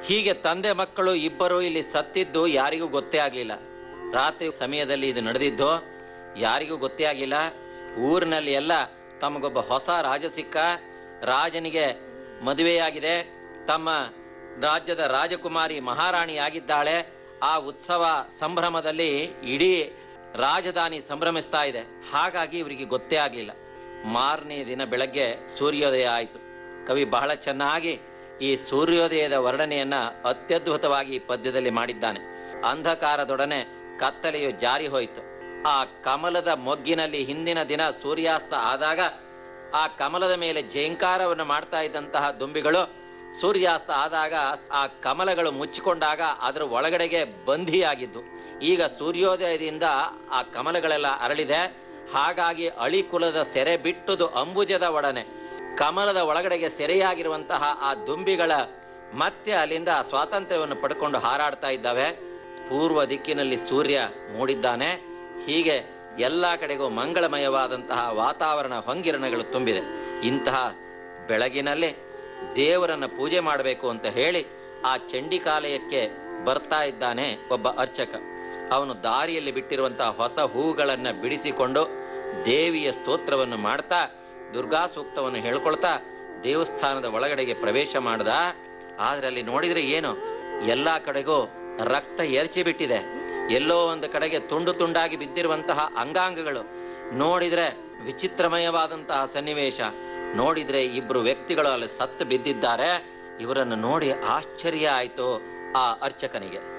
ಹೀಗೆ ತಂದೆ ಮಕ್ಕಳು ಇಬ್ಬರು ಇಲ್ಲಿ ಸತ್ತಿದ್ದು ಯಾರಿಗೂ ಗೊತ್ತೇ ಆಗ್ಲಿಲ್ಲ ರಾತ್ರಿ ಸಮಯದಲ್ಲಿ ಇದು ನಡೆದಿದ್ದು ಯಾರಿಗೂ ಗೊತ್ತೇ ಆಗಿಲ್ಲ ಊರಿನಲ್ಲಿ ಎಲ್ಲ ತಮಗೊಬ್ಬ ಹೊಸ ರಾಜ ಸಿಕ್ಕ ರಾಜನಿಗೆ ಮದುವೆಯಾಗಿದೆ ತಮ್ಮ ರಾಜ್ಯದ ರಾಜಕುಮಾರಿ ಮಹಾರಾಣಿಯಾಗಿದ್ದಾಳೆ ಆ ಉತ್ಸವ ಸಂಭ್ರಮದಲ್ಲಿ ಇಡೀ ರಾಜಧಾನಿ ಸಂಭ್ರಮಿಸ್ತಾ ಇದೆ ಹಾಗಾಗಿ ಇವರಿಗೆ ಗೊತ್ತೇ ಆಗ್ಲಿಲ್ಲ ಮಾರನೇ ದಿನ ಬೆಳಗ್ಗೆ ಸೂರ್ಯೋದಯ ಆಯಿತು ಕವಿ ಬಹಳ ಚೆನ್ನಾಗಿ ಈ ಸೂರ್ಯೋದಯದ ವರ್ಣನೆಯನ್ನ ಅತ್ಯದ್ಭುತವಾಗಿ ಈ ಪದ್ಯದಲ್ಲಿ ಮಾಡಿದ್ದಾನೆ ಅಂಧಕಾರದೊಡನೆ ಕತ್ತಲೆಯು ಜಾರಿ ಹೋಯಿತು ಆ ಕಮಲದ ಮೊಗ್ಗಿನಲ್ಲಿ ಹಿಂದಿನ ದಿನ ಸೂರ್ಯಾಸ್ತ ಆದಾಗ ಆ ಕಮಲದ ಮೇಲೆ ಜೇಂಕಾರವನ್ನು ಮಾಡ್ತಾ ಇದ್ದಂತಹ ದುಂಬಿಗಳು ಸೂರ್ಯಾಸ್ತ ಆದಾಗ ಆ ಕಮಲಗಳು ಮುಚ್ಚಿಕೊಂಡಾಗ ಅದರ ಒಳಗಡೆಗೆ ಬಂಧಿಯಾಗಿದ್ದು ಈಗ ಸೂರ್ಯೋದಯದಿಂದ ಆ ಕಮಲಗಳೆಲ್ಲ ಅರಳಿದೆ ಹಾಗಾಗಿ ಅಳಿಕುಲದ ಸೆರೆ ಬಿಟ್ಟುದು ಅಂಬುಜದ ಒಡನೆ ಕಮಲದ ಒಳಗಡೆಗೆ ಸೆರೆಯಾಗಿರುವಂತಹ ಆ ದುಂಬಿಗಳ ಮತ್ತೆ ಅಲ್ಲಿಂದ ಸ್ವಾತಂತ್ರ್ಯವನ್ನು ಪಡ್ಕೊಂಡು ಹಾರಾಡ್ತಾ ಇದ್ದಾವೆ ಪೂರ್ವ ದಿಕ್ಕಿನಲ್ಲಿ ಸೂರ್ಯ ಮೂಡಿದ್ದಾನೆ ಹೀಗೆ ಎಲ್ಲ ಕಡೆಗೂ ಮಂಗಳಮಯವಾದಂತಹ ವಾತಾವರಣ ಹೊಂಗಿರಣಗಳು ತುಂಬಿದೆ ಇಂತಹ ಬೆಳಗಿನಲ್ಲಿ ದೇವರನ್ನ ಪೂಜೆ ಮಾಡಬೇಕು ಅಂತ ಹೇಳಿ ಆ ಚಂಡಿಕಾಲಯಕ್ಕೆ ಬರ್ತಾ ಇದ್ದಾನೆ ಒಬ್ಬ ಅರ್ಚಕ ಅವನು ದಾರಿಯಲ್ಲಿ ಬಿಟ್ಟಿರುವಂತಹ ಹೊಸ ಹೂಗಳನ್ನ ಬಿಡಿಸಿಕೊಂಡು ದೇವಿಯ ಸ್ತೋತ್ರವನ್ನು ಮಾಡ್ತಾ ದುರ್ಗಾ ಸೂಕ್ತವನ್ನು ಹೇಳ್ಕೊಳ್ತಾ ದೇವಸ್ಥಾನದ ಒಳಗಡೆಗೆ ಪ್ರವೇಶ ಮಾಡ್ದ ಆದ್ರೆ ಅಲ್ಲಿ ನೋಡಿದ್ರೆ ಏನು ಎಲ್ಲಾ ಕಡೆಗೂ ರಕ್ತ ಎರಚಿ ಬಿಟ್ಟಿದೆ ಎಲ್ಲೋ ಒಂದು ಕಡೆಗೆ ತುಂಡು ತುಂಡಾಗಿ ಬಿದ್ದಿರುವಂತಹ ಅಂಗಾಂಗಗಳು ನೋಡಿದ್ರೆ ವಿಚಿತ್ರಮಯವಾದಂತಹ ಸನ್ನಿವೇಶ ನೋಡಿದ್ರೆ ಇಬ್ರು ವ್ಯಕ್ತಿಗಳು ಅಲ್ಲಿ ಸತ್ತು ಬಿದ್ದಿದ್ದಾರೆ ಇವರನ್ನು ನೋಡಿ ಆಶ್ಚರ್ಯ ಆಯ್ತು ಆ ಅರ್ಚಕನಿಗೆ